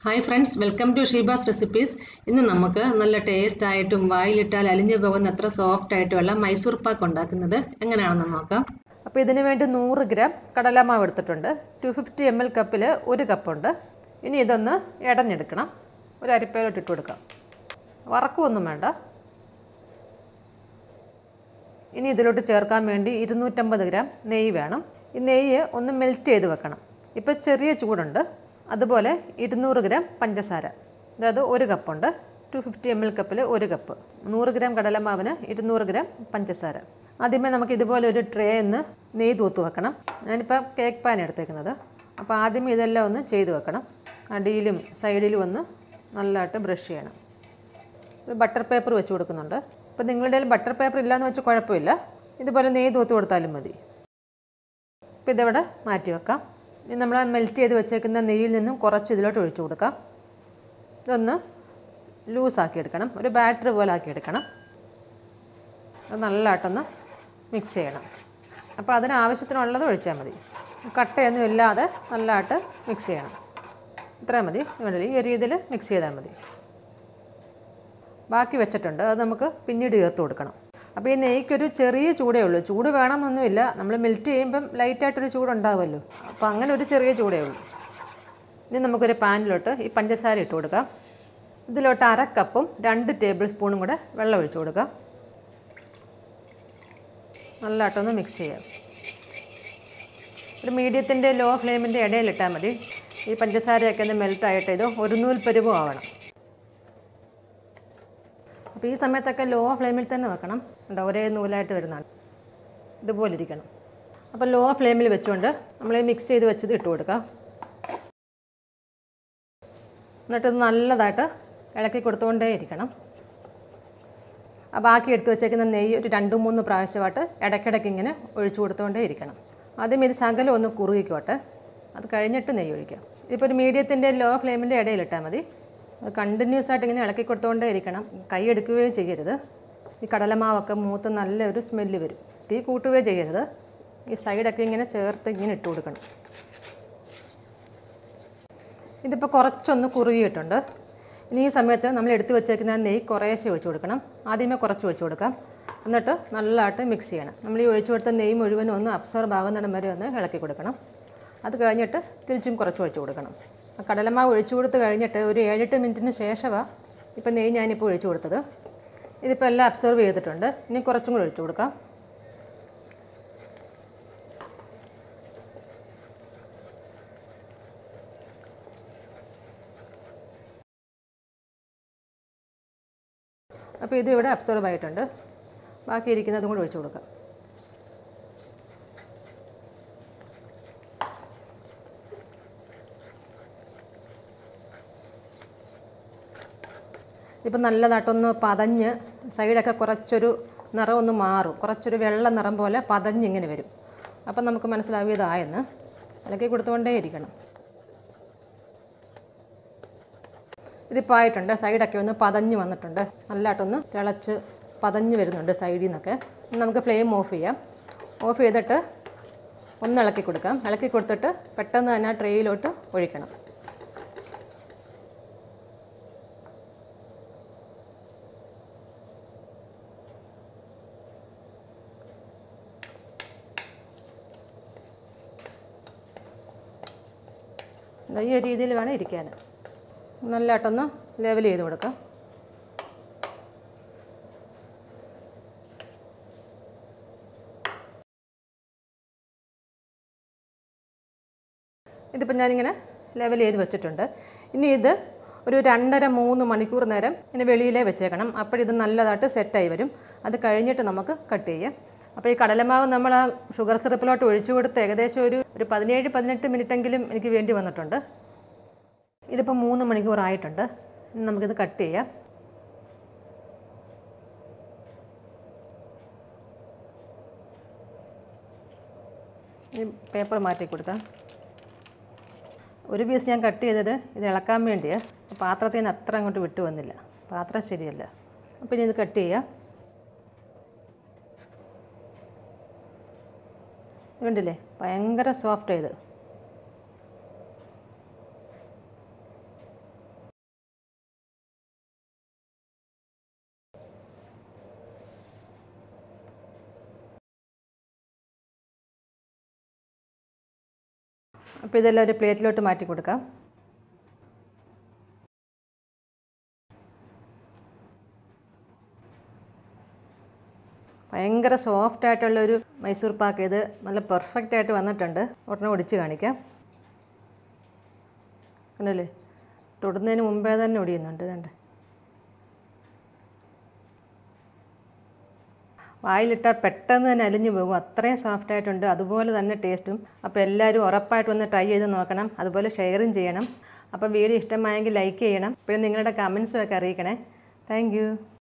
hi friends welcome to Sheeba's recipes ഇന്ന് നമുക്ക് നല്ല ടേസ്റ്റ് ആയിട്ടും വായിലിട്ടാൽ അലിഞ്ഞു പോകുന്ന അത്ര സോഫ്റ്റ് ആയിട്ടുള്ള മൈസൂർ പാക്ക് ഉണ്ടാക്കുന്നത് എങ്ങനെയാണെന്ന് നോക്കാം അപ്പോൾ ഇതിന് വേണ്ടി നൂറ് ഗ്രാം കടലമാവ് എടുത്തിട്ടുണ്ട് ടു ഫിഫ്റ്റി എം എൽ കപ്പിൽ ഒരു കപ്പുണ്ട് ഇനി ഇതൊന്ന് ഇടഞ്ഞെടുക്കണം ഒരു അരിപ്പയിലോട്ട് ഇട്ട് കൊടുക്കാം വറക്കുമൊന്നും വേണ്ട ഇനി ഇതിലോട്ട് ചേർക്കാൻ വേണ്ടി ഇരുന്നൂറ്റമ്പത് ഗ്രാം നെയ്യ് വേണം ഈ നെയ്യ് ഒന്ന് മെൽറ്റ് ചെയ്ത് വെക്കണം ഇപ്പോൾ ചെറിയ ചൂടുണ്ട് അതുപോലെ ഇരുന്നൂറ് ഗ്രാം പഞ്ചസാര അതായത് ഒരു കപ്പുണ്ട് ടു ഫിഫ്റ്റി എം എൽ കപ്പിൽ ഒരു കപ്പ് നൂറ് ഗ്രാം കടലമാവിന് ഇരുന്നൂറ് ഗ്രാം പഞ്ചസാര ആദ്യമേ നമുക്ക് ഇതുപോലെ ഒരു ട്രേ ഒന്ന് നെയ്യ് തൂത്ത് വെക്കണം ഞാനിപ്പോൾ കേക്ക് പാൻ എടുത്തേക്കുന്നത് അപ്പോൾ ആദ്യമേ ഇതെല്ലാം ഒന്ന് ചെയ്ത് വെക്കണം അടിയിലും സൈഡിലും ഒന്ന് നല്ലതായിട്ട് ബ്രഷ് ചെയ്യണം ഒരു ബട്ടർ പേപ്പർ വെച്ച് കൊടുക്കുന്നുണ്ട് അപ്പോൾ നിങ്ങളുടെ കയ്യിൽ ബട്ടർ പേപ്പർ ഇല്ലയെന്ന് വെച്ച് കുഴപ്പമില്ല ഇതുപോലെ നെയ്യ് തൂത്ത് കൊടുത്താലും മതി അപ്പോൾ ഇതിവിടെ മാറ്റി വെക്കാം ഇനി നമ്മൾ മെൽറ്റ് ചെയ്ത് വെച്ചേക്കുന്ന നെയ്യിൽ നിന്നും കുറച്ച് ഇതിലോട്ട് ഒഴിച്ചു കൊടുക്കാം ഇതൊന്ന് ലൂസാക്കി എടുക്കണം ഒരു ബാറ്ററി പോലെ ആക്കി എടുക്കണം അത് നല്ലതായിട്ടൊന്ന് മിക്സ് ചെയ്യണം അപ്പോൾ അതിന് ആവശ്യത്തിനുള്ളത് ഒഴിച്ചാൽ മതി കട്ടയൊന്നും ഇല്ലാതെ നല്ലതായിട്ട് മിക്സ് ചെയ്യണം ഇത്രയും മതി വേണ്ടില്ല ഈ ഒരു രീതിയിൽ മിക്സ് ചെയ്താൽ മതി ബാക്കി വെച്ചിട്ടുണ്ട് അത് നമുക്ക് പിന്നീട് ചേർത്ത് കൊടുക്കണം അപ്പോൾ ഈ നെയ്ക്കൊരു ചെറിയ ചൂടേ ഉള്ളൂ ചൂട് വേണമെന്നൊന്നുമില്ല നമ്മൾ മെൽറ്റ് ചെയ്യുമ്പം ലൈറ്റായിട്ടൊരു ചൂടുണ്ടാവുമല്ലോ അപ്പോൾ അങ്ങനെ ഒരു ചെറിയ ചൂടേ ഉള്ളൂ ഇനി നമുക്കൊരു പാനിലോട്ട് ഈ പഞ്ചസാര ഇട്ട് കൊടുക്കാം ഇതിലോട്ട് അര കപ്പും രണ്ട് ടേബിൾ സ്പൂണും കൂടെ വെള്ളം ഒഴിച്ചു കൊടുക്കാം നല്ലതായിട്ടൊന്ന് മിക്സ് ചെയ്യാം ഒരു മീഡിയത്തിൻ്റെ ലോ ഫ്ലെയിമിൻ്റെ ഇടയിലിട്ടാൽ മതി ഈ പഞ്ചസാരയൊക്കെ ഒന്ന് മെൽറ്റായിട്ട് ഇത് ഒരു നൂൽ പരുവം ആവണം അപ്പോൾ ഈ സമയത്തൊക്കെ ലോ ഫ്ലെയിമിൽ തന്നെ വെക്കണം ഉണ്ടോ ഒരേ നൂലായിട്ട് വരുന്നതാണ് ഇതുപോലെ ഇരിക്കണം അപ്പോൾ ലോ ഫ്ലെയിമിൽ വെച്ചുകൊണ്ട് നമ്മൾ മിക്സ് ചെയ്ത് വെച്ചത് ഇട്ട് കൊടുക്കുക എന്നിട്ട് ഇത് നല്ലതായിട്ട് ഇളക്കി കൊടുത്തുകൊണ്ടേ ഇരിക്കണം ആ ബാക്കി എടുത്ത് വെച്ചേക്കുന്ന നെയ്യ് ഒരു രണ്ട് മൂന്ന് പ്രാവശ്യമായിട്ട് ഇടയ്ക്കിടയ്ക്ക് ഇങ്ങനെ ഒഴിച്ചു കൊടുത്തുകൊണ്ടേ ഇരിക്കണം ആദ്യം ഇത് ശകലം ഒന്ന് കുറുകിക്കോട്ടെ അത് കഴിഞ്ഞിട്ട് നെയ്യ് ഒഴിക്കാം ഇതിപ്പോൾ ഒരു മീഡിയത്തിൻ്റെ ലോ ഫ്ലെയിമിൻ്റെ ഇടയിലിട്ടാൽ മതി അത് കണ്ടിന്യൂസ് ആയിട്ട് ഇങ്ങനെ ഇളക്കി കൊടുത്തുകൊണ്ടേ ഇരിക്കണം കൈ എടുക്കുകയും ചെയ്യരുത് ഈ കടലമാവൊക്കെ മൂത്ത് നല്ലൊരു സ്മെല്ല് വരും തീ കൂട്ടുകയോ ചെയ്യരുത് ഈ സൈഡൊക്കെ ഇങ്ങനെ ചേർത്ത് ഇങ്ങനെ ഇട്ട് കൊടുക്കണം ഇതിപ്പോൾ കുറച്ചൊന്ന് കുറുകിയിട്ടുണ്ട് ഇനി ഈ സമയത്ത് നമ്മൾ എടുത്തു വെച്ചേക്കുന്ന നെയ്യ് കുറേശ്ശെ ഒഴിച്ചു കൊടുക്കണം ആദ്യമേ കുറച്ച് ഒഴിച്ചു കൊടുക്കാം എന്നിട്ട് നല്ലതായിട്ട് മിക്സ് ചെയ്യണം നമ്മൾ ഈ ഒഴിച്ചു കൊടുത്ത നെയ്യ് മുഴുവനും ഒന്ന് അബ്സോർബ് ആകുന്നിടം വരെ ഒന്ന് ഇളക്കി കൊടുക്കണം അത് കഴിഞ്ഞിട്ട് തിരിച്ചും കുറച്ച് ഒഴിച്ചു കൊടുക്കണം കടലമാവ് ഒഴിച്ചു കൊടുത്ത് കഴിഞ്ഞിട്ട് ഒരു ഏഴെട്ട് മിനിറ്റിന് ശേഷമാണ് ഇപ്പോൾ നെയ്യ് ഞാനിപ്പോൾ ഒഴിച്ചു കൊടുത്തത് ഇതിപ്പോൾ എല്ലാം അബ്സർവ് ചെയ്തിട്ടുണ്ട് ഇനി കുറച്ചും കൂടി ഒഴിച്ചു കൊടുക്കാം അപ്പോൾ ഇത് ഇവിടെ അബ്സോർബ് ആയിട്ടുണ്ട് ബാക്കി ഇരിക്കുന്നതും കൂടി ഒഴിച്ചു കൊടുക്കാം ഇപ്പം നല്ലതായിട്ടൊന്ന് പതഞ്ഞ് സൈഡൊക്കെ കുറച്ചൊരു നിറം ഒന്ന് മാറും കുറച്ചൊരു വെള്ള നിറം പോലെ പതഞ്ഞിങ്ങനെ വരും അപ്പം നമുക്ക് മനസ്സിലാവും ഇതായെന്ന് ഇളക്കി കൊടുത്തുകൊണ്ടേ ഇരിക്കണം ഇതിപ്പോൾ ആയിട്ടുണ്ട് സൈഡൊക്കെ ഒന്ന് പതഞ്ഞ് വന്നിട്ടുണ്ട് നല്ലതായിട്ടൊന്ന് തിളച്ച് പതഞ്ഞ് വരുന്നുണ്ട് സൈഡിൽ നിന്നൊക്കെ നമുക്ക് ഫ്ലെയിം ഓഫ് ചെയ്യാം ഓഫ് ചെയ്തിട്ട് ഒന്ന് ഇളക്കി കൊടുക്കാം ഇളക്കി കൊടുത്തിട്ട് പെട്ടെന്ന് തന്നെ ആ ട്രേയിലോട്ട് ഒഴിക്കണം ഈ ഒരു രീതിയിൽ വേണം ഇരിക്കാൻ നല്ലതായിട്ടൊന്ന് ലെവൽ ചെയ്ത് കൊടുക്കാം ഇതിപ്പോൾ ഞാനിങ്ങനെ ലെവൽ ചെയ്ത് വെച്ചിട്ടുണ്ട് ഇനി ഇത് ഒരു രണ്ടര മൂന്ന് മണിക്കൂർ നേരം ഇങ്ങനെ വെളിയിലേ വെച്ചേക്കണം അപ്പോഴിത് നല്ലതായിട്ട് സെറ്റായി വരും അത് കഴിഞ്ഞിട്ട് നമുക്ക് കട്ട് ചെയ്യാം അപ്പോൾ ഈ കടലമാവ് നമ്മൾ ആ ഷുഗർ സിറപ്പിലോട്ട് ഒഴിച്ചു കൊടുത്ത് ഏകദേശം ഒരു ഒരു പതിനേഴ് പതിനെട്ട് മിനിറ്റെങ്കിലും എനിക്ക് വേണ്ടി വന്നിട്ടുണ്ട് ഇതിപ്പോൾ മൂന്ന് മണിക്കൂർ ആയിട്ടുണ്ട് ഇനി നമുക്കിത് കട്ട് ചെയ്യാം ഈ പേപ്പർ മാറ്റി കൊടുക്കാം ഒരു പീസ് ഞാൻ കട്ട് ചെയ്തത് ഇത് ഇളക്കാൻ വേണ്ടിയാണ് പാത്രത്തിൽ നിന്ന് അത്ര അങ്ങോട്ട് വിട്ടു വന്നില്ല പാത്രം ശരിയല്ല അപ്പോൾ ഇനി ഇത് കട്ട് ചെയ്യാം കണ്ടില്ലേ ഭയങ്കര സോഫ്റ്റ് ഇത് അപ്പോൾ ഇതെല്ലാം ഒരു പ്ലേറ്റിലോട്ട് മാറ്റി കൊടുക്കാം ഭയങ്കര സോഫ്റ്റ് ആയിട്ടുള്ള ഒരു മൈസൂർ പാക്ക് ഇത് നല്ല പെർഫെക്റ്റ് ആയിട്ട് വന്നിട്ടുണ്ട് ഉടനെ ഒടിച്ച് കാണിക്കാം കണ്ടല്ലേ തൊടുന്നതിന് മുമ്പേ തന്നെ ഒടിയുന്നുണ്ട് ഇതുണ്ട് വായിലിട്ടാൽ പെട്ടെന്ന് തന്നെ അലിഞ്ഞു പോകും അത്രയും സോഫ്റ്റ് ആയിട്ടുണ്ട് അതുപോലെ തന്നെ ടേസ്റ്റും അപ്പോൾ എല്ലാവരും ഉറപ്പായിട്ട് ഒന്ന് ട്രൈ ചെയ്ത് നോക്കണം അതുപോലെ ഷെയറും ചെയ്യണം അപ്പോൾ വീഡിയോ ഇഷ്ടമായെങ്കിൽ ലൈക്ക് ചെയ്യണം പിന്നെ നിങ്ങളുടെ കമൻസും ഒക്കെ അറിയിക്കണേ താങ്ക്